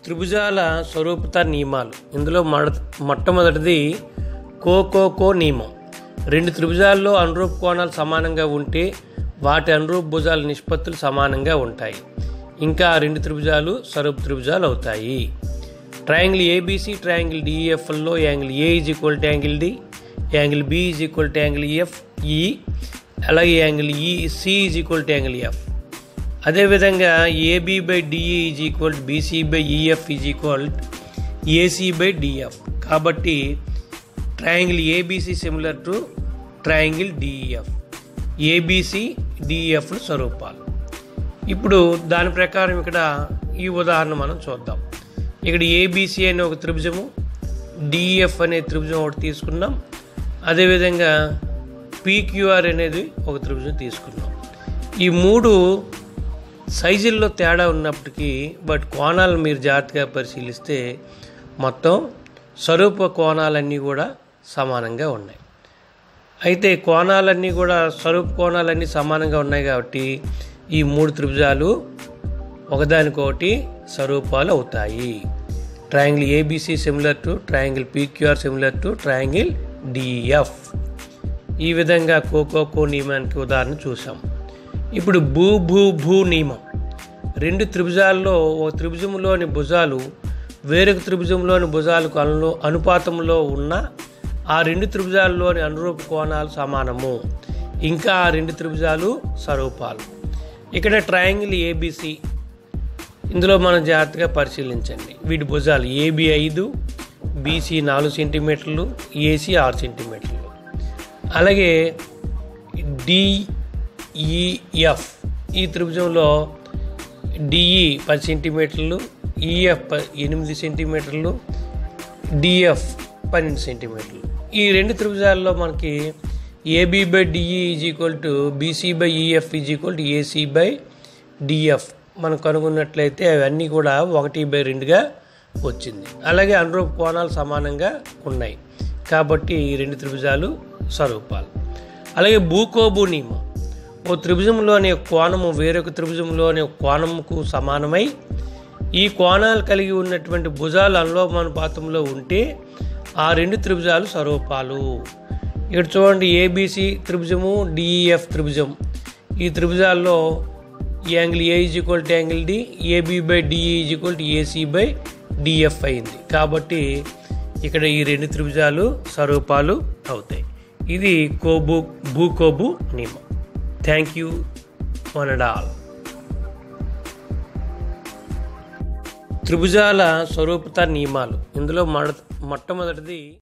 త్రిభుజాల స్వరూపత నియమాలు ఇందులో మొడ మొట్టమొదటిది కోకోకో నియమం రెండు త్రిభుజాల్లో అనురూప కోణాలు సమానంగా ఉంటే వాటి అనురూప భుజాల నిష్పత్తులు సమానంగా ఉంటాయి ఇంకా ఆ రెండు త్రిభుజాలు స్వరూప త్రిభుజాలు అవుతాయి ట్రయాంగిల్ ఏబీసీ ట్రయాంగిల్ డిఈఎఫ్లో angle A is equal to angle D angle B is equal to angle F E అలాగే angle E C is equal to angle F అదేవిధంగా AB by DE is equal BC by EF is equal AC by DF కాబట్టి triangle ABC similar to triangle DEF ABC డిఈఎఫ్లు స్వరూపాలు ఇప్పుడు దాని ప్రకారం ఇక్కడ ఈ ఉదాహరణ మనం చూద్దాం ఇక్కడ ఏబీసీ అనే ఒక త్రిభుజము డిఈఎఫ్ అనే త్రిభుజం ఒకటి తీసుకున్నాం అదేవిధంగా పీక్యూఆర్ అనేది ఒక త్రిభుజం తీసుకున్నాం ఈ మూడు సైజుల్లో తేడా ఉన్నప్పటికీ బట్ కోణాలను మీరు జాగ్రత్తగా పరిశీలిస్తే మొత్తం స్వరూప కోణాలన్నీ కూడా సమానంగా ఉన్నాయి అయితే కోణాలన్నీ కూడా స్వరూప కోణాలన్నీ సమానంగా ఉన్నాయి కాబట్టి ఈ మూడు త్రిభుజాలు ఒకదానికొకటి స్వరూపాలు అవుతాయి triangle ABC similar to triangle PQR similar to triangle DF ఈ విధంగా కోకోకో నియమానికి ఉదాహరణ చూసాం ఇప్పుడు భూ భూ భూ నియమం రెండు త్రిభుజాల్లో ఓ త్రిభుజంలోని భుజాలు వేరొక త్రిభుజంలోని భుజాలకు అను అనుపాతంలో ఉన్న ఆ రెండు త్రిభుజాల్లోని అనురూప కోణాలు సమానము ఇంకా ఆ రెండు త్రిభుజాలు స్వరూపాలు ఇక్కడ ట్రయాంగిల్ ఏబిసి ఇందులో మనం జాగ్రత్తగా పరిశీలించండి వీటి భుజాలు ఏబి ఐదు బీసీ నాలుగు సెంటీమీటర్లు ఏసీ ఆరు సెంటీమీటర్లు అలాగే డిఈఎఫ్ ఈ త్రిభుజంలో డిఈ పది సెంటీమీటర్లు ఈఎఫ్ ఎనిమిది సెంటీమీటర్లు డిఎఫ్ పన్నెండు సెంటీమీటర్లు ఈ రెండు త్రిభుజాల్లో మనకి AB by DE is equal to BC by EF is equal to AC by DF మనం కనుగొన్నట్లయితే అవన్నీ కూడా ఒకటి బై రెండుగా వచ్చింది అలాగే అనురూప కోణాలు సమానంగా ఉన్నాయి కాబట్టి ఈ రెండు త్రిభుజాలు స్వరూపాలు అలాగే భూకోభూ నియమం ఓ త్రిభుజంలోని కోణము వేరొక త్రిభుజంలోని కోణముకు సమానమై ఈ కోణాలు కలిగి ఉన్నటువంటి భుజాలు అనులోమానుపాతంలో ఉంటే ఆ రెండు త్రిభుజాలు స్వరూపాలు ఇక్కడ చూడండి ఏబీసీ త్రిభుజము డిఈఎఫ్ త్రిభుజం ఈ త్రిభుజాల్లో angle A is equal to angle D AB by DE is equal to AC by DF అయింది కాబట్టి ఇక్కడ ఈ రెండు త్రిభుజాలు స్వరూపాలు అవుతాయి ఇది కోబు భూకోబు నియమం thank you one and all త్రిభుజాల స్వరూపత నియమాలు ఇందులో మొట్టమొదటిది